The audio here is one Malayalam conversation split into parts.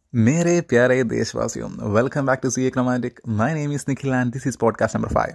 मेरे प्यारे देशवासियों वेलकम बैक टू सी എക്ലമാറ്റിക് my name is Nikhil and this is podcast number five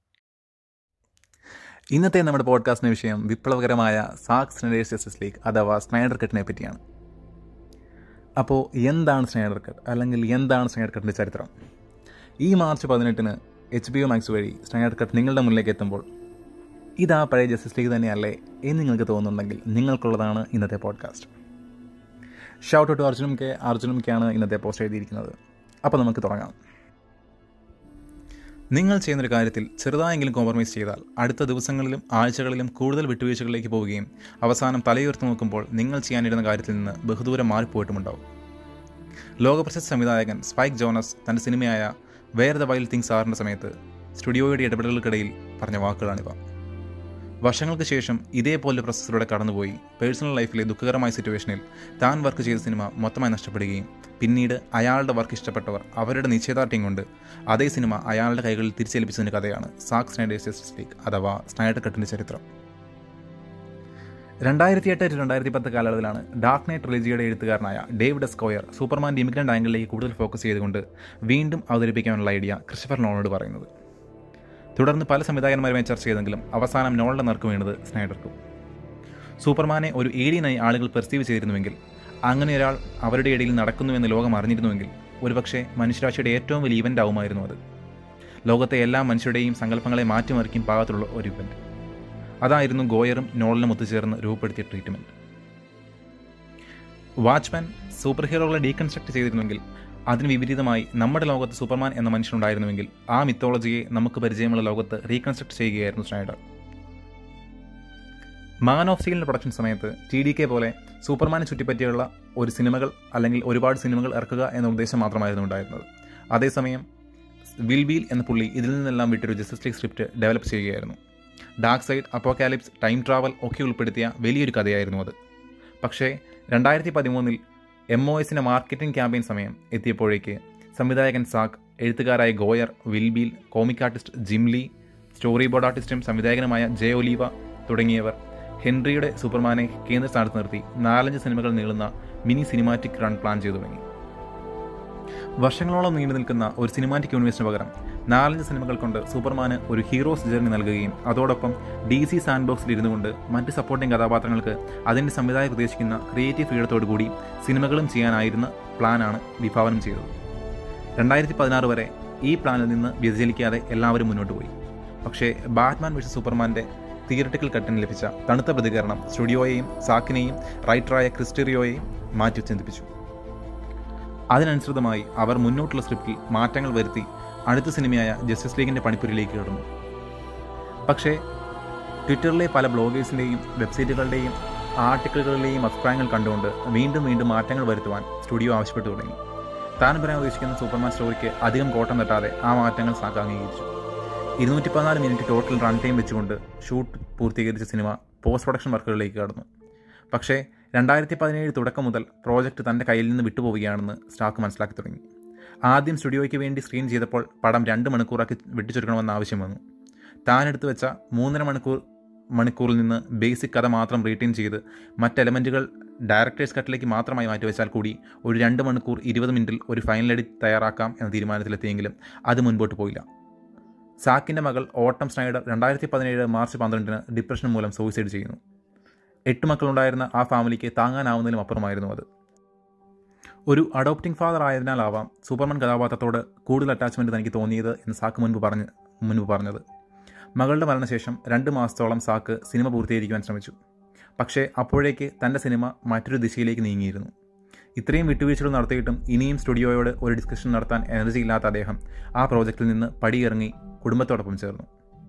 ഇന്നത്തെ നമ്മുടെ പോഡ്കാസ്റ്റിൻ്റെ വിഷയം വിപ്ലവകരമായ സാക് സ്നൈഡേഴ്സ് ജസ്റ്റിസ് ലീഗ് അഥവാ സ്നൈഡർ കട്ടിനെ പറ്റിയാണ് അപ്പോൾ എന്താണ് സ്നൈഡർ കട്ട് അല്ലെങ്കിൽ എന്താണ് സ്നൈഡർ കട്ടിൻ്റെ ചരിത്രം ഈ മാർച്ച് പതിനെട്ടിന് എച്ച് ബി ഒ മാക്സ് വഴി സ്നൈഡർ കട്ട് നിങ്ങളുടെ മുന്നിലേക്ക് എത്തുമ്പോൾ ഇതാ പഴയ ജസ്റ്റിസ് ലീഗ് തന്നെയല്ലേ എന്ന് നിങ്ങൾക്ക് തോന്നുന്നുണ്ടെങ്കിൽ നിങ്ങൾക്കുള്ളതാണ് ഇന്നത്തെ പോഡ്കാസ്റ്റ് ഷൗട്ട് ടു അർജുനും കെ അർജുനും കെയാണ് ഇന്നത്തെ പോസ്റ്റ് എഴുതിയിരിക്കുന്നത് അപ്പോൾ നമുക്ക് തുടങ്ങാം നിങ്ങൾ ചെയ്യുന്നൊരു കാര്യത്തിൽ ചെറുതായെങ്കിലും കോംപ്രമൈസ് ചെയ്താൽ അടുത്ത ദിവസങ്ങളിലും ആഴ്ചകളിലും കൂടുതൽ വിട്ടുവീഴ്ചകളിലേക്ക് പോവുകയും അവസാനം തലയുയർത്തി നോക്കുമ്പോൾ നിങ്ങൾ ചെയ്യാനിരുന്ന കാര്യത്തിൽ നിന്ന് ബഹുദൂരം മാറിപ്പോയിട്ടുമുണ്ടാവും ലോകപ്രശസ്ത സംവിധായകൻ സ്പൈക്ക് ജോണസ് തൻ്റെ സിനിമയായ വേർ ദ വൈൽഡ് തിങ്സ് ആറിൻ്റെ സമയത്ത് സ്റ്റുഡിയോയുടെ ഇടപെടലുകൾക്കിടയിൽ പറഞ്ഞ വാക്കുകളാണിവ വർഷങ്ങൾക്ക് ശേഷം ഇതേപോലെ പ്രോസസ്സിലൂടെ കടന്നുപോയി പേഴ്സണൽ ലൈഫിലെ ദുഃഖകരമായ സിറ്റുവേഷനിൽ താൻ വർക്ക് ചെയ്ത സിനിമ മൊത്തമായി നഷ്ടപ്പെടുകയും പിന്നീട് അയാളുടെ വർക്ക് ഇഷ്ടപ്പെട്ടവർ അവരുടെ നിശ്ചയദാർഢ്യം കൊണ്ട് അതേ സിനിമ അയാളുടെ കൈകളിൽ തിരിച്ചേൽപ്പിച്ചതിൻ്റെ കഥയാണ് സാക് സ്നൈഡേഴ്സ് ജസ്റ്റിസ് ലീഗ് അഥവാ സ്നൈഡർ കട്ടിൻ്റെ ചരിത്രം രണ്ടായിരത്തി എട്ട് രണ്ടായിരത്തി പത്ത് കാലയളവിലാണ് ഡാർക്ക് നൈറ്റ് ട്രിലജിയുടെ എഴുത്തുകാരനായ ഡേവിഡ് സ്കോയർ സൂപ്പർമാൻ ഇമിഗ്രൻ്റ് ആംഗിളിലേക്ക് കൂടുതൽ ഫോക്കസ് ചെയ്തുകൊണ്ട് വീണ്ടും അവതരിപ്പിക്കാനുള്ള ഐഡിയ ക്രിസ്റ്റഫർ നോളോട് പറയുന്നത് തുടർന്ന് പല സംവിധായകന്മാരുമായി ചർച്ച ചെയ്തെങ്കിലും അവസാനം നോളിൻ്റെ നറുക്ക് വീണത് സ്നൈഡർക്കും സൂപ്പർമാനെ ഒരു ഏലിയനായി ആളുകൾ പെർസീവ് ചെയ്തിരുന്നുവെങ്കിൽ അങ്ങനെ ഒരാൾ അവരുടെ ഇടയിൽ നടക്കുന്നുവെന്ന് ലോകം അറിഞ്ഞിരുന്നുവെങ്കിൽ ഒരുപക്ഷെ മനുഷ്യരാശിയുടെ ഏറ്റവും വലിയ ഇവൻ്റ് ആവുമായിരുന്നു അത് ലോകത്തെ എല്ലാ മനുഷ്യരുടെയും സങ്കല്പങ്ങളെ മാറ്റിമറിക്കും പാകത്തുള്ള ഒരു ഇവൻ്റ് അതായിരുന്നു ഗോയറും നോളിനും ഒത്തുചേർന്ന് രൂപപ്പെടുത്തിയ ട്രീറ്റ്മെൻറ്റ് വാച്ച്മാൻ സൂപ്പർ ഹീറോകളെ ഡീകൺസ്ട്രക്ട് ചെയ്തിരുന്നെങ്കിൽ അതിന് വിപരീതമായി നമ്മുടെ ലോകത്ത് സൂപ്പർമാൻ എന്ന മനുഷ്യനുണ്ടായിരുന്നുവെങ്കിൽ ആ മിത്തോളജിയെ നമുക്ക് പരിചയമുള്ള ലോകത്ത് റീകൺസ്ട്രക്ട് ചെയ്യുകയായിരുന്നു സ്നൈഡർ മാൻ ഓഫ് സ്റ്റീലിൻ്റെ പ്രൊഡക്ഷൻ സമയത്ത് ടി ഡി കെ പോലെ സൂപ്പർമാനെ ചുറ്റിപ്പറ്റിയുള്ള ഒരു സിനിമകൾ അല്ലെങ്കിൽ ഒരുപാട് സിനിമകൾ ഇറക്കുക എന്ന ഉദ്ദേശം മാത്രമായിരുന്നു ഉണ്ടായിരുന്നത് അതേസമയം വിൽ വീൽ എന്ന പുള്ളി ഇതിൽ നിന്നെല്ലാം വിട്ടൊരു ജസ്റ്റിസ് ലീഗ് സ്ക്രിപ്റ്റ് ഡെവലപ്പ് ചെയ്യുകയായിരുന്നു Darkseid apocalypse time travel ഒക്കെ ഉൾപ്പെടുത്തിയ വലിയൊരു കഥയായിരുന്നു അത് പക്ഷേ രണ്ടായിരത്തി പതിമൂന്നിൽ എം ഒ എസിൻ്റെ മാർക്കറ്റിംഗ് ക്യാമ്പയിൻ സമയം എത്തിയപ്പോഴേക്ക് സംവിധായകൻ സാക്ക് എഴുത്തുകാരായ Goyer Will Beall comic artist Jim Lee story board ആർട്ടിസ്റ്റും സംവിധായകനുമായ ജെ ഒലീവ തുടങ്ങിയവർ ഹെൻറിയുടെ സൂപ്പർമാനെ കേന്ദ്ര സ്ഥാനത്ത് നിർത്തി നാലഞ്ച് സിനിമകൾ നീളുന്ന മിനി സിനിമാറ്റിക് റൺ പ്ലാൻ ചെയ്തു തുടങ്ങി വർഷങ്ങളോളം നീണ്ടു നിൽക്കുന്ന ഒരു സിനിമാറ്റിക് യൂണിവേഴ്സിന് പകരം നാലഞ്ച് സിനിമകൾ കൊണ്ട് സൂപ്പർമാന് ഒരു ഹീറോസ് ജേർണി നൽകുകയും അതോടൊപ്പം ഡി സി സാൻഡ് ബോക്സിൽ ഇരുന്നു കൊണ്ട് മറ്റ് സപ്പോർട്ടിംഗ് കഥാപാത്രങ്ങൾക്ക് അതിൻ്റെ സംവിധായകർ ഉദ്ദേശിക്കുന്ന ക്രിയേറ്റീവ് ഫ്രീഡത്തോടു കൂടി സിനിമകളും ചെയ്യാനായിരുന്ന പ്ലാനാണ് വിഭാവനം ചെയ്തത് രണ്ടായിരത്തി പതിനാറ് വരെ ഈ പ്ലാനിൽ നിന്ന് വ്യതിചലിക്കാതെ എല്ലാവരും മുന്നോട്ട് പോയി പക്ഷേ ബാറ്റ്മാൻ വിഷ സൂപ്പർമാൻ്റെ തിയറട്ടിക്കൽ കട്ടിന് ലഭിച്ച തണുത്ത പ്രതികരണം സ്റ്റുഡിയോയെയും സാക്കിനെയും റൈറ്ററായ ക്രിസ്റ്ററിയോയെയും മാറ്റി ചിന്തിപ്പിച്ചു അതിനനുസൃതമായി അവർ മുന്നോട്ടുള്ള സ്ക്രിപ്റ്റിൽ മാറ്റങ്ങൾ വരുത്തി അടുത്ത സിനിമയായ ജസ്റ്റിസ് ലീഗിൻ്റെ പണിപ്പുരിലേക്ക് കടന്നു പക്ഷേ ട്വിറ്ററിലെ പല ബ്ലോഗേഴ്സിൻ്റെയും വെബ്സൈറ്റുകളുടെയും ആർട്ടിക്കിളുകളിലെയും അഭിപ്രായങ്ങൾ കണ്ടുകൊണ്ട് വീണ്ടും വീണ്ടും മാറ്റങ്ങൾ വരുത്തുവാൻ സ്റ്റുഡിയോ ആവശ്യപ്പെട്ടു തുടങ്ങി താൻ പറയാൻ ഉദ്ദേശിക്കുന്ന സൂപ്പർമാൻ സ്റ്റോറിക്ക് അധികം കോട്ടം തട്ടാതെ ആ മാറ്റങ്ങൾ സാക്ക് അംഗീകരിച്ചു ഇരുന്നൂറ്റി പതിനാല് മിനിറ്റ് ടോട്ടൽ റൺ ടൈം വെച്ചുകൊണ്ട് ഷൂട്ട് പൂർത്തീകരിച്ച സിനിമ പോസ്റ്റ് പ്രൊഡക്ഷൻ വർക്കുകളിലേക്ക് കടന്നു പക്ഷേ രണ്ടായിരത്തി പതിനേഴ് തുടക്കം മുതൽ പ്രോജക്റ്റ് തൻ്റെ കയ്യിൽ നിന്ന് വിട്ടുപോവുകയാണെന്ന് സ്റ്റാക്ക് മനസ്സിലാക്കി തുടങ്ങി ആദ്യം സ്റ്റുഡിയോയ്ക്ക് വേണ്ടി സ്ക്രീൻ ചെയ്തപ്പോൾ പടം രണ്ട് മണിക്കൂറാക്കി വെട്ടിച്ചുരുക്കണമെന്ന് ആവശ്യം വന്നു താൻ എടുത്തു വെച്ച മൂന്നര മണിക്കൂർ മണിക്കൂറിൽ നിന്ന് ബേസിക് കഥ മാത്രം റീറ്റെയിൻ ചെയ്ത് മറ്റ് എലമെൻറ്റുകൾ ഡയറക്ടേഴ്സ് കട്ടിലേക്ക് മാത്രമായി മാറ്റിവെച്ചാൽ കൂടി ഒരു രണ്ട് മണിക്കൂർ ഇരുപത് മിനിറ്റിൽ ഒരു ഫൈനൽ എഡിറ്റ് തയ്യാറാക്കാം എന്ന തീരുമാനത്തിലെത്തിയെങ്കിലും അത് മുൻപോട്ട് പോയില്ല സാക്കിൻ്റെ മകൾ ഓട്ടം സ്നൈഡർ രണ്ടായിരത്തി പതിനേഴ് മാർച്ച് പന്ത്രണ്ടിന് ഡിപ്രഷൻ മൂലം സൂയിസൈഡ് ചെയ്യുന്നു എട്ട് മക്കളുണ്ടായിരുന്ന ആ ഫാമിലിക്ക് താങ്ങാനാവുന്നതിലും അപ്പുറമായിരുന്നു അത് ഒരു അഡോപ്റ്റിംഗ് ഫാദർ ആയതിനാലാവാം സൂപ്പർമാൻ കഥാപാത്രത്തോട് കൂടുതൽ അറ്റാച്ച്മെൻറ്റ് തനിക്ക് തോന്നിയത് എന്ന് സാക്ക് മുൻപ് പറഞ്ഞ് മുൻപ് പറഞ്ഞത് മകളുടെ മരണശേഷം രണ്ട് മാസത്തോളം സാക്ക് സിനിമ പൂർത്തീകരിക്കുവാൻ ശ്രമിച്ചു പക്ഷേ അപ്പോഴേക്ക് തൻ്റെ സിനിമ മറ്റൊരു ദിശയിലേക്ക് നീങ്ങിയിരുന്നു ഇത്രയും വിട്ടുവീഴ്ചകൾ നടത്തിയിട്ടും ഇനിയും സ്റ്റുഡിയോയോട് ഒരു ഡിസ്കഷൻ നടത്താൻ എനർജി ഇല്ലാത്ത അദ്ദേഹം ആ പ്രോജക്റ്റിൽ നിന്ന് പടിയിറങ്ങി കുടുംബത്തോടൊപ്പം ചേർന്നു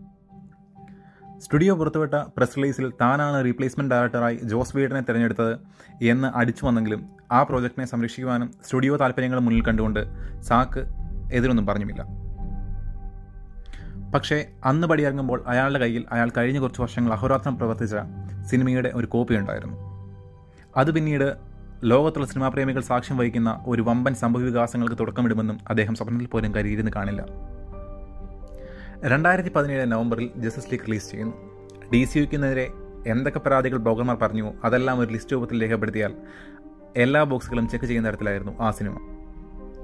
സ്റ്റുഡിയോ പുറത്തുവിട്ട പ്രസ് റിലീസിൽ താനാണ് റീപ്ലേസ്മെൻറ്റ് ഡയറക്ടറായി ജോസ് വീഡിനെ തിരഞ്ഞെടുത്തത് എന്ന് അടിച്ചു വന്നെങ്കിലും ആ പ്രോജക്റ്റിനെ സംരക്ഷിക്കുവാനും സ്റ്റുഡിയോ താല്പര്യങ്ങൾ മുന്നിൽ കണ്ടുകൊണ്ട് സാക്ക് എതിരൊന്നും പറഞ്ഞുമില്ല പക്ഷേ അന്ന് പടിയിറങ്ങുമ്പോൾ അയാളുടെ കയ്യിൽ അയാൾ കഴിഞ്ഞ കുറച്ച് വർഷങ്ങൾ അഹോരാത്രം പ്രവർത്തിച്ച സിനിമയുടെ ഒരു കോപ്പി ഉണ്ടായിരുന്നു അത് പിന്നീട് ലോകത്തുള്ള സിനിമാ പ്രേമികൾ സാക്ഷ്യം വഹിക്കുന്ന ഒരു വമ്പൻ സംഭവവികാസങ്ങൾക്ക് തുടക്കമിടുമെന്നും അദ്ദേഹം സ്വപ്നത്തിൽ പോലും കരുതിയിരുന്ന് കാണില്ല രണ്ടായിരത്തി പതിനേഴ് നവംബറിൽ ജസ്റ്റിസ് ലീഗ് റിലീസ് ചെയ്യുന്നു ഡി സി യുക്കെതിരെ എന്തൊക്കെ പരാതികൾ ബ്ലോഗർമാർ പറഞ്ഞു അതെല്ലാം ഒരു ലിസ്റ്റ് രൂപത്തിൽ രേഖപ്പെടുത്തിയാൽ എല്ലാ ബോക്സുകളും ചെക്ക് ചെയ്യുന്ന തരത്തിലായിരുന്നു ആ സിനിമ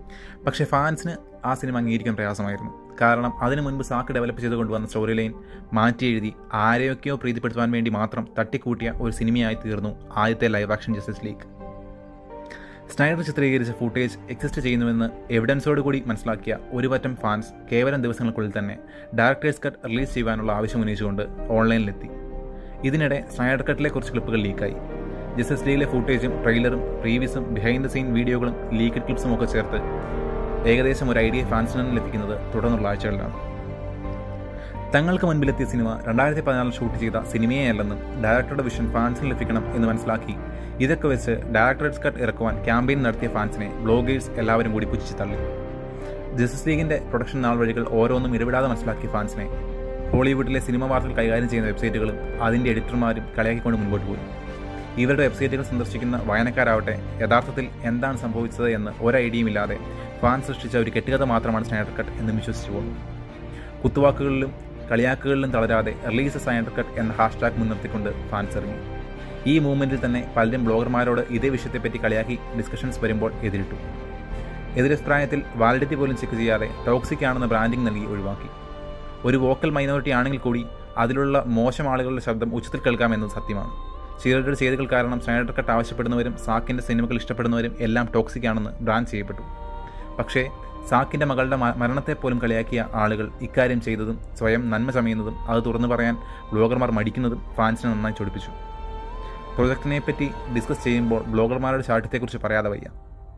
പക്ഷേ ഫാൻസിന് ആ സിനിമ അംഗീകരിക്കാൻ പ്രയാസമായിരുന്നു കാരണം അതിനു മുൻപ് സാക്ക് ഡെവലപ്പ് ചെയ്ത് കൊണ്ടുവന്ന സ്റ്റോറി ലൈൻ മാറ്റി എഴുതി ആരെയൊക്കെയോ പ്രീതിപ്പെടുത്തുവാൻ വേണ്ടി മാത്രം തട്ടിക്കൂട്ടിയ ഒരു സിനിമയായി തീർന്നു ആദ്യത്തെ live action justice league Snyder ചിത്രീകരിച്ച ഫുട്ടേജ് എക്സിസ്റ്റ് ചെയ്യുന്നുവെന്ന് എവിഡൻസോട് കൂടി മനസ്സിലാക്കിയ ഒരു പറ്റം ഫാൻസ് കേവലം ദിവസങ്ങൾക്കുള്ളിൽ തന്നെ ഡയറക്ടേഴ്സ് കട്ട് റിലീസ് ചെയ്യുവാനുള്ള ആവശ്യം ഉന്നയിച്ചുകൊണ്ട് ഓൺലൈനിലെത്തി ഇതിനിടെ സ്നൈഡർ കട്ടിലെ കുറച്ച് ക്ലിപ്പുകൾ ലീക്കായി ജസ്റ്റിസ് ലീഗിലെ ഫുട്ടേജും ട്രെയിലറും പ്രീവിയസും ബിഹൈൻഡ് ദ സീൻ വീഡിയോകളും ലീക്കഡ് ക്ലിപ്സും ഒക്കെ ചേർത്ത് ഏകദേശം ഒരു ഐഡിയ ഫാൻസിൽ നിന്ന് ലഭിക്കുന്നത് തുടർന്നുള്ള ആഴ്ചകളിലാണ് തങ്ങൾക്ക് മുൻപിലെത്തിയ സിനിമ രണ്ടായിരത്തി പതിനാലിൽ ഷൂട്ട് ചെയ്ത സിനിമയേ അല്ലെന്നും ഡയറക്ടറുടെ വിഷൻ ഫാൻസിന് ലഭിക്കണം എന്ന് മനസ്സിലാക്കി ഇതൊക്കെ വെച്ച് ഡയറക്ടറേറ്റ്സ് കട്ട് ഇറക്കുവാൻ ക്യാമ്പയിൻ നടത്തിയ ഫാൻസിനെ ബ്ലോഗേഴ്സ് എല്ലാവരും കൂടി പുച്ഛിച്ച് തള്ളി ജസ്റ്റിസ് ലീഗിന്റെ പ്രൊഡക്ഷൻ നാൾ വഴികൾ ഓരോന്നും ഇടപെടാതെ മനസ്സിലാക്കിയ ഫാൻസിനെ ഹോളിവുഡിലെ സിനിമ വാർത്തകൾ കൈകാര്യം ചെയ്യുന്ന വെബ്സൈറ്റുകളും അതിന്റെ എഡിറ്റർമാരും കളിയാക്കിക്കൊണ്ട് മുൻപോട്ട് പോയി ഇവരുടെ വെബ്സൈറ്റുകൾ സന്ദർശിക്കുന്ന വായനക്കാരാവട്ടെ യഥാർത്ഥത്തിൽ എന്താണ് സംഭവിച്ചത് എന്ന് ഒരു ഐഡിയയും ഇല്ലാതെ ഫാൻ സൃഷ്ടിച്ച ഒരു കെട്ടുകഥ മാത്രമാണ് സ്നൈഡർ കട്ട് എന്ന് വിശ്വസിച്ചു പോകുന്നു കുത്തുവാക്കുകളിലും കളിയാക്കുകളിലും തളരാതെ റിലീസ് സ്നൈഡർ കട്ട് എന്ന ഹാഷ്ടാഗ് മുൻനിർത്തിക്കൊണ്ട് ഫാൻസ് ഇറങ്ങി ഈ മൂവ്മെന്റിൽ തന്നെ പലരും ബ്ലോഗർമാരോട് ഇതേ വിഷയത്തെപ്പറ്റി കളിയാക്കി ഡിസ്കഷൻസ് വരുമ്പോൾ എതിരിട്ടു എതിരഭിപ്രായത്തിൽ വാലിഡിറ്റി പോലും ചെക്ക് ചെയ്യാതെ ടോക്സിക് ആണെന്ന ബ്രാൻഡിംഗ് നൽകി ഒഴിവാക്കി ഒരു വോക്കൽ മൈനോറിറ്റി ആണെങ്കിൽ കൂടി അതിലുള്ള മോശം ആളുകളുടെ ശബ്ദം ഉച്ചത്തിൽ കേൾക്കാമെന്നത് സത്യമാണ് ചീറയുടെ ചെയ്തികൾ കാരണം സ്നൈഡർ കട്ട് ആവശ്യപ്പെടുന്നവരും സാക്കിൻ്റെ സിനിമകൾ ഇഷ്ടപ്പെടുന്നവരും എല്ലാം ടോക്സിക് ആണെന്ന് ബ്രാൻഡ് ചെയ്യപ്പെട്ടു പക്ഷേ സാക്കിൻ്റെ മകളുടെ മരണത്തെ പോലും കളിയാക്കിയ ആളുകൾ ഇക്കാര്യം ചെയ്തതും സ്വയം നന്മ ചമയുന്നതും അത് തുറന്നു പറയാൻ ബ്ലോഗർമാർ മടിക്കുന്നതും ഫാൻസിനെ നന്നായി ചൊടിപ്പിച്ചു പ്രൊജക്റ്റിനെ പറ്റി ഡിസ്കസ് ചെയ്യുമ്പോൾ ബ്ലോഗർമാരുടെ ചാട്ടത്തെക്കുറിച്ച് പറയാതെ വയ്യ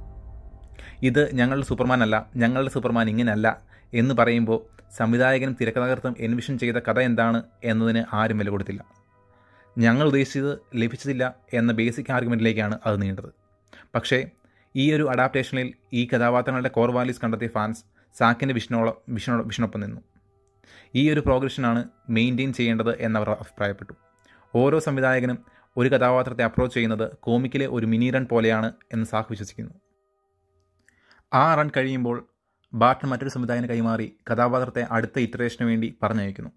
ഇത് ഞങ്ങളുടെ സൂപ്പർമാൻ അല്ല ഞങ്ങളുടെ സൂപ്പർമാൻ ഇങ്ങനെയല്ല എന്ന് പറയുമ്പോൾ സംവിധായകനും തിരക്കഥാകൃത്തും എൻവിഷൻ ചെയ്ത കഥ എന്താണ് എന്നതിന് ആരും വില കൊടുത്തില്ല ഞങ്ങൾ ഉദ്ദേശിച്ചത് ലഭിച്ചതില്ല എന്ന ബേസിക് ആർഗ്യുമെൻറ്റിലേക്കാണ് അത് നീണ്ടത് പക്ഷേ ഈ ഒരു അഡാപ്റ്റേഷനിൽ ഈ കഥാപാത്രങ്ങളുടെ കോർ വാല്യൂസ് കണ്ടെത്തിയ ഫാൻസ് സാക്കിൻ്റെ വിഷ്ണോളം വിഷ്ണോ വിഷ്ണൊപ്പം നിന്നു ഈ ഒരു പ്രോഗ്രഷനാണ് മെയിൻറ്റെയിൻ ചെയ്യേണ്ടത് എന്നവർ അഭിപ്രായപ്പെട്ടു ഓരോ സംവിധായകനും ഒരു കഥാപാത്രത്തെ അപ്രോച്ച് ചെയ്യുന്നത് കോമിക്കിലെ ഒരു മിനി റൺ പോലെയാണ് എന്ന് സാക്ക് വിശ്വസിക്കുന്നു ആ റൺ കഴിയുമ്പോൾ ബാർട്ടൺ മറ്റൊരു സംവിധായകന് കൈമാറി കഥാപാത്രത്തെ അടുത്ത ഇറ്ററേഷന് വേണ്ടി പറഞ്ഞയക്കുന്നു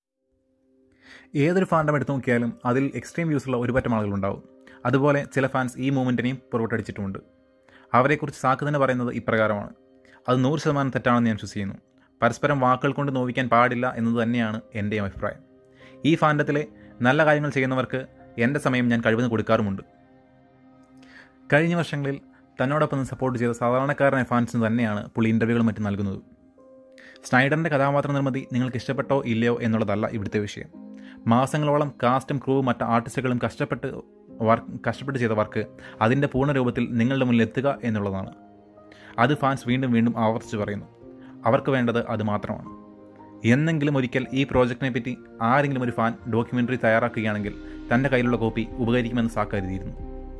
ഏതൊരു ഫാൻഡം എടുത്തു നോക്കിയാലും അതിൽ എക്സ്ട്രീം വ്യൂസുള്ള ഒരു പറ്റം ആളുകളുണ്ടാവും അതുപോലെ ചില ഫാൻസ് ഈ മൂവ്മെൻറ്റിനെയും പുറകോട്ടടിച്ചിട്ടുമുണ്ട് അവരെക്കുറിച്ച് സാക്ക് തന്നെ പറയുന്നത് ഇപ്രകാരമാണ് അത് നൂറ് ശതമാനം തെറ്റാണെന്ന് ഞാൻ വിശ്വസിക്കുന്നു പരസ്പരം വാക്കുകൾ കൊണ്ട് നോവിക്കാൻ പാടില്ല എന്നത് തന്നെയാണ് എൻ്റെയും അഭിപ്രായം ഈ ഫാൻഡത്തിലെ നല്ല കാര്യങ്ങൾ ചെയ്യുന്നവർക്ക് എൻ്റെ സമയം ഞാൻ കഴിവെന്ന് കൊടുക്കാറുമുണ്ട് കഴിഞ്ഞ വർഷങ്ങളിൽ തന്നോടൊപ്പം സപ്പോർട്ട് ചെയ്ത സാധാരണക്കാരനായ ഫാൻസിന് തന്നെയാണ് പുള്ളി ഇൻ്റർവ്യൂകളും മറ്റും നൽകുന്നത് സ്നൈഡറിൻ്റെ കഥാപാത്ര നിർമ്മിതി നിങ്ങൾക്ക് ഇഷ്ടപ്പെട്ടോ ഇല്ലയോ എന്നുള്ളതല്ല ഇവിടുത്തെ വിഷയം മാസങ്ങളോളം കാസ്റ്റും ക്രൂവും മറ്റ് ആർട്ടിസ്റ്റുകളും കഷ്ടപ്പെട്ട് വർക്ക് കഷ്ടപ്പെട്ട് ചെയ്ത വർക്ക് അതിൻ്റെ പൂർണ്ണ രൂപത്തിൽ നിങ്ങളുടെ മുന്നിൽ എത്തുക എന്നുള്ളതാണ് അത് ഫാൻസ് വീണ്ടും വീണ്ടും ആവർത്തിച്ച് പറയുന്നു അവർക്ക് വേണ്ടത് അത് മാത്രമാണ് എന്നെങ്കിലും ഒരിക്കൽ ഈ പ്രോജക്റ്റിനെ പറ്റി ആരെങ്കിലും ഒരു ഫാൻ ഡോക്യുമെൻ്ററി തയ്യാറാക്കുകയാണെങ്കിൽ തൻ്റെ കയ്യിലുള്ള കോപ്പി ഉപകരിക്കുമെന്ന് സാക്ക് കരുതിയിരുന്നു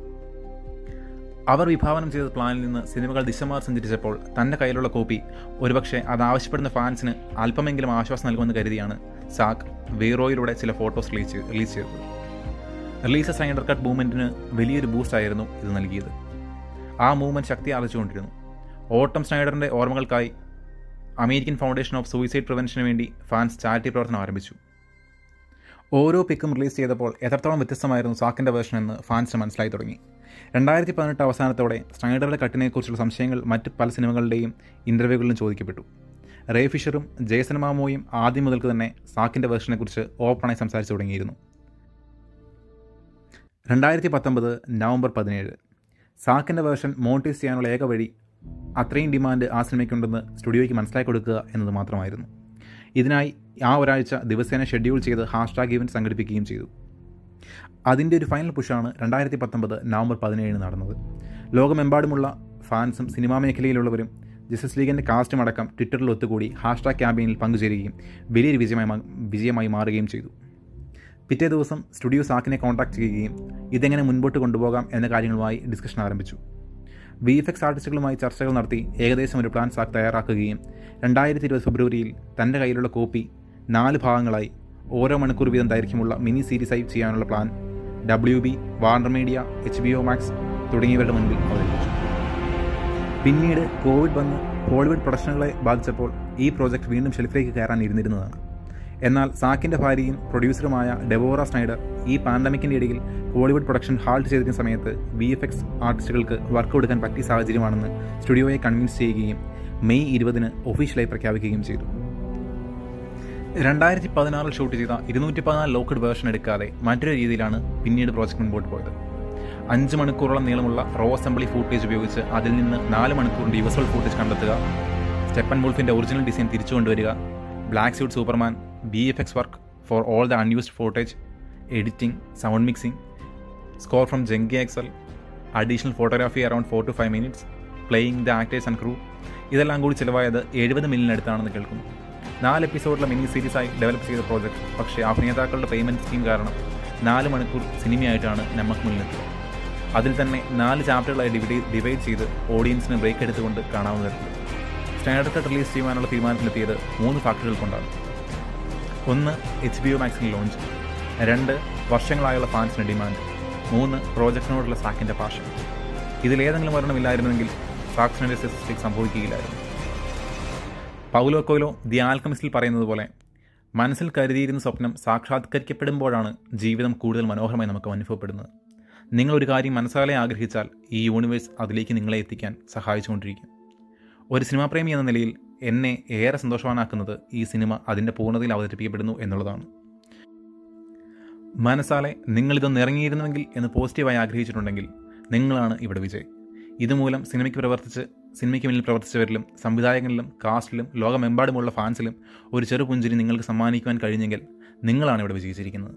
അവർ വിഭാവനം ചെയ്ത പ്ലാനിൽ നിന്ന് സിനിമകൾ ദിശമാർ സഞ്ചരിച്ചപ്പോൾ തൻ്റെ കയ്യിലുള്ള കോപ്പി ഒരുപക്ഷെ അത് ആവശ്യപ്പെടുന്ന ഫാൻസിന് അല്പമെങ്കിലും ആശ്വാസം നൽകുമെന്ന് കരുതിയാണ് സാക്ക് വീറോയിലൂടെ ചില ഫോട്ടോസ് റിലീസ് റിലീസ് ചെയ്തത് റിലീസ് സ്നൈഡർ കട്ട് മൂവ്മെൻറ്റിന് വലിയൊരു ബൂസ്റ്റ് ആയിരുന്നു ഇത് നൽകിയത് ആ മൂവ്മെൻറ്റ് ശക്തി ആർജിച്ചുകൊണ്ടിരുന്നു ഓട്ടം സ്നൈഡറിൻ്റെ ഓർമ്മകൾക്കായി അമേരിക്കൻ ഫൗണ്ടേഷൻ ഓഫ് സൂയിസൈഡ് പ്രിവെൻഷന് വേണ്ടി ഫാൻസ് ചാരിറ്റി പ്രവർത്തനം ആരംഭിച്ചു ഓരോ പിക്കും റിലീസ് ചെയ്തപ്പോൾ എത്രത്തോളം വ്യത്യസ്തമായിരുന്നു സാക്കിൻ്റെ വേർഷൻ എന്ന് ഫാൻസിന് മനസ്സിലായി തുടങ്ങി രണ്ടായിരത്തി പതിനെട്ട് അവസാനത്തോടെ സ്നൈഡറുടെ കട്ടിനെക്കുറിച്ചുള്ള സംശയങ്ങൾ മറ്റ് പല സിനിമകളുടെയും ഇൻ്റർവ്യൂകളിലും ചോദിക്കപ്പെട്ടു റേ ഫിഷറും ജേസൺ മാമോയും ആദ്യം മുതൽക്ക് തന്നെ സാക്കിൻ്റെ വേർഷനെക്കുറിച്ച് ഓപ്പണായി സംസാരിച്ചു തുടങ്ങിയിരുന്നു രണ്ടായിരത്തി പത്തൊമ്പത് നവംബർ പതിനേഴ് സാക്കിൻ്റെ വേർഷൻ മോണിറ്റൈസ് ചെയ്യാനുള്ള ഏക വഴി അത്രയും ഡിമാൻഡ് ആ സിനിമയ്ക്കുണ്ടെന്ന് സ്റ്റുഡിയോയ്ക്ക് മനസ്സിലാക്കി കൊടുക്കുക എന്നത് മാത്രമായിരുന്നു ഇതിനായി ആ ഒരാഴ്ച ദിവസേന ഷെഡ്യൂൾ ചെയ്ത് ഹാഷ്ടാഗ് ഇവൻറ്റ് സംഘടിപ്പിക്കുകയും ചെയ്തു അതിൻ്റെ ഒരു ഫൈനൽ പുഷാണ് രണ്ടായിരത്തി പത്തൊമ്പത് നവംബർ പതിനേഴിന് നടന്നത് ലോകമെമ്പാടുമുള്ള ഫാൻസും സിനിമാ മേഖലയിലുള്ളവരും ജസ്റ്റിസ് ലീഗിൻ്റെ കാസ്റ്റും അടക്കം ട്വിറ്ററിൽ ഒത്തുകൂടി ഹാഷ്ടാഗ് ക്യാമ്പയിനിൽ പങ്കുചേരുകയും വലിയൊരു വിജയമായി വിജയമായി മാറുകയും ചെയ്തു പിറ്റേ ദിവസം സ്റ്റുഡിയോ സാക്കിനെ കോൺടാക്ട് ചെയ്യുകയും ഇതെങ്ങനെ മുൻപോട്ട് കൊണ്ടുപോകാം എന്ന കാര്യങ്ങളുമായി ഡിസ്കഷൻ ആരംഭിച്ചു വി എഫ് എക്സ് ആർട്ടിസ്റ്റുകളുമായി ചർച്ചകൾ നടത്തി ഏകദേശം ഒരു പ്ലാൻ സാക്ക് തയ്യാറാക്കുകയും രണ്ടായിരത്തി ഇരുപത് ഫെബ്രുവരിയിൽ തൻ്റെ കയ്യിലുള്ള കോപ്പി നാല് ഭാഗങ്ങളായി ഓരോ മണിക്കൂർ വീതം ദൈർഘ്യമുള്ള മിനി സീരീസായി ചെയ്യാനുള്ള plan W B Warner media H B O Max തുടങ്ങിയവരുടെ മുൻപിൽ അവതരിപ്പിച്ചു പിന്നീട് കോവിഡ് വന്ന് ഹോളിവുഡ് പ്രൊഡക്ഷനുകളെ ബാധിച്ചപ്പോൾ ഈ പ്രോജക്റ്റ് വീണ്ടും ഷെൽഫിലേക്ക് കയറാൻ ഇരുന്നിരുന്നതാണ് എന്നാൽ സാക്കിൻ്റെ ഭാര്യയും പ്രൊഡ്യൂസറുമായ ഡെബോറ സ്നൈഡർ ഈ പാൻഡമിക്കിൻ്റെ ഇടയിൽ ഹോളിവുഡ് പ്രൊഡക്ഷൻ ഹാൾട്ട് ചെയ്തിരുന്ന സമയത്ത് വി എഫ് എക്സ് ആർട്ടിസ്റ്റുകൾക്ക് വർക്ക് കൊടുക്കാൻ പറ്റിയ സാഹചര്യമാണെന്ന് സ്റ്റുഡിയോയെ കൺവിൻസ് ചെയ്യുകയും മെയ് ഇരുപതിന് ഒഫീഷ്യലായി പ്രഖ്യാപിക്കുകയും ചെയ്തു രണ്ടായിരത്തി പതിനാറിൽ ഷൂട്ട് ചെയ്ത ഇരുന്നൂറ്റി പതിനാല് ലോക്കഡ് വേർഷൻ എടുക്കാതെ മറ്റൊരു രീതിയിലാണ് പിന്നീട് പ്രോജക്റ്റ് മുൻപോട്ട് പോയത് അഞ്ച് മണിക്കൂറോളം നീളമുള്ള റോ അസംബ്ലി ഫൂട്ടേജ് ഉപയോഗിച്ച് അതിൽ നിന്ന് നാല് മണിക്കൂറിൻ്റെ യുവസ്വൽ ഫൂട്ടേജ് കണ്ടെത്തുക സ്റ്റെപ്പൻ വോൾഫിൻ്റെ ഒറിജിനൽ ഡിസൈൻ തിരിച്ചു കൊണ്ടുവരിക black suit superman V F X work for all the unused footage editing sound mixing score from Junkie XL additional photography around four to five minutes playing the actors and crew ഇതെല്ലാം കൂടി ചിലവായത് എഴുപത് മില്യനടുത്താണെന്ന് കേൾക്കുന്നു നാല് എപ്പിസോഡിലെ മിനി സീരീസായി ഡെവലപ്പ് ചെയ്ത പ്രോജക്റ്റ് പക്ഷേ അഭിനേതാക്കളുടെ പേയ്മെൻറ്റ് സ്കീം കാരണം നാല് മണിക്കൂർ സിനിമയായിട്ടാണ് നമുക്ക് മുന്നിലെത്തിയത് അതിൽ തന്നെ നാല് ചാപ്റ്ററുകളായി ഡിവൈഡ് ഡിവൈഡ് ചെയ്ത് ഓഡിയൻസിന് ബ്രേക്ക് എടുത്തുകൊണ്ട് കാണാവുന്ന തരത്തിൽ സ്റ്റാൻഡേർഡ് കട്ട് റിലീസ് ചെയ്യുവാനുള്ള തീരുമാനത്തിലെത്തിയത് മൂന്ന് ഫാക്ടറുകൾ കൊണ്ടാണ് ഒന്ന് എച്ച് ബി ഒ മാക്സിന് ലോഞ്ച് രണ്ട് വർഷങ്ങളായുള്ള ഫാൻസിന് ഡിമാൻഡ് മൂന്ന് പ്രോജക്റ്റിനോടുള്ള സാക്കിൻ്റെ പാഷൻ ഇതിലേതെങ്കിലും ഒരെണ്ണമില്ലായിരുന്നെങ്കിൽ സാക്സിൻ്റെ സ്റ്റിക് സംഭവിക്കുകയില്ലായിരുന്നു പൗലോ കോയിലോ ദി ആൽക്കമിസ്റ്റിൽ പറയുന്നത് പോലെ മനസ്സിൽ കരുതിയിരുന്ന സ്വപ്നം സാക്ഷാത്കരിക്കപ്പെടുമ്പോഴാണ് ജീവിതം കൂടുതൽ മനോഹരമായി നമുക്ക് അനുഭവപ്പെടുന്നത് നിങ്ങളൊരു കാര്യം മനസ്സാലെ ആഗ്രഹിച്ചാൽ ഈ യൂണിവേഴ്സ് അതിലേക്ക് നിങ്ങളെ എത്തിക്കാൻ സഹായിച്ചുകൊണ്ടിരിക്കും ഒരു സിനിമാ പ്രേമി എന്ന നിലയിൽ എന്നെ ഏറെ സന്തോഷവാനാക്കുന്നത് ഈ സിനിമ അതിൻ്റെ പൂർണ്ണതയിൽ അവതരിപ്പിക്കപ്പെടുന്നു എന്നുള്ളതാണ് മനസ്സാലെ നിങ്ങളിതൊന്ന് ഇറങ്ങിയിരുന്നുവെങ്കിൽ എന്ന് പോസിറ്റീവായി ആഗ്രഹിച്ചിട്ടുണ്ടെങ്കിൽ നിങ്ങളാണ് ഇവിടെ വിജയ് ഇതുമൂലം സിനിമയ്ക്ക് പ്രവർത്തിച്ച് സിനിമയ്ക്ക് മുന്നിൽ പ്രവർത്തിച്ചവരിലും സംവിധായകനിലും കാസ്റ്റിലും ലോകമെമ്പാടുമുള്ള ഫാൻസിലും ഒരു ചെറു പുഞ്ചിരി നിങ്ങൾക്ക് സമ്മാനിക്കുവാൻ കഴിഞ്ഞെങ്കിൽ നിങ്ങളാണ് ഇവിടെ വിജയിച്ചിരിക്കുന്നത്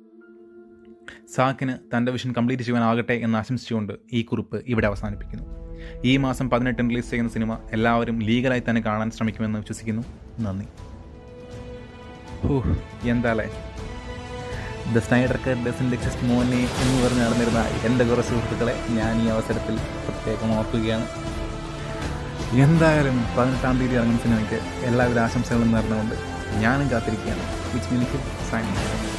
സാക്കിന് തൻ്റെ വിഷൻ കംപ്ലീറ്റ് ചെയ്യാനാകട്ടെ എന്ന് ആശംസിച്ചുകൊണ്ട് ഈ കുറിപ്പ് ഇവിടെ അവസാനിപ്പിക്കുന്നു ഈ മാസം പതിനെട്ടിന് റിലീസ് ചെയ്യുന്ന സിനിമ എല്ലാവരും ലീഗലായി തന്നെ കാണാൻ ശ്രമിക്കുമെന്ന് വിശ്വസിക്കുന്നു നന്ദി ഹൂ എന്താലേ the Snyder cut doesn't exist മോനെ എന്ന് പറഞ്ഞ് നടന്നിരുന്ന എൻ്റെ കുറേ സുഹൃത്തുക്കളെ ഞാൻ ഈ അവസരത്തിൽ പ്രത്യേകം ഓർക്കുകയാണ് എന്തായാലും പതിനെട്ടാം തീയതി ഇറങ്ങുന്ന സിനിമയ്ക്ക് എല്ലാവിധ ആശംസകളും നേർന്നുകൊണ്ട് ഞാനും കാത്തിരിക്കുകയാണ് വിച്ച് മിനിക്ക് സൈൻ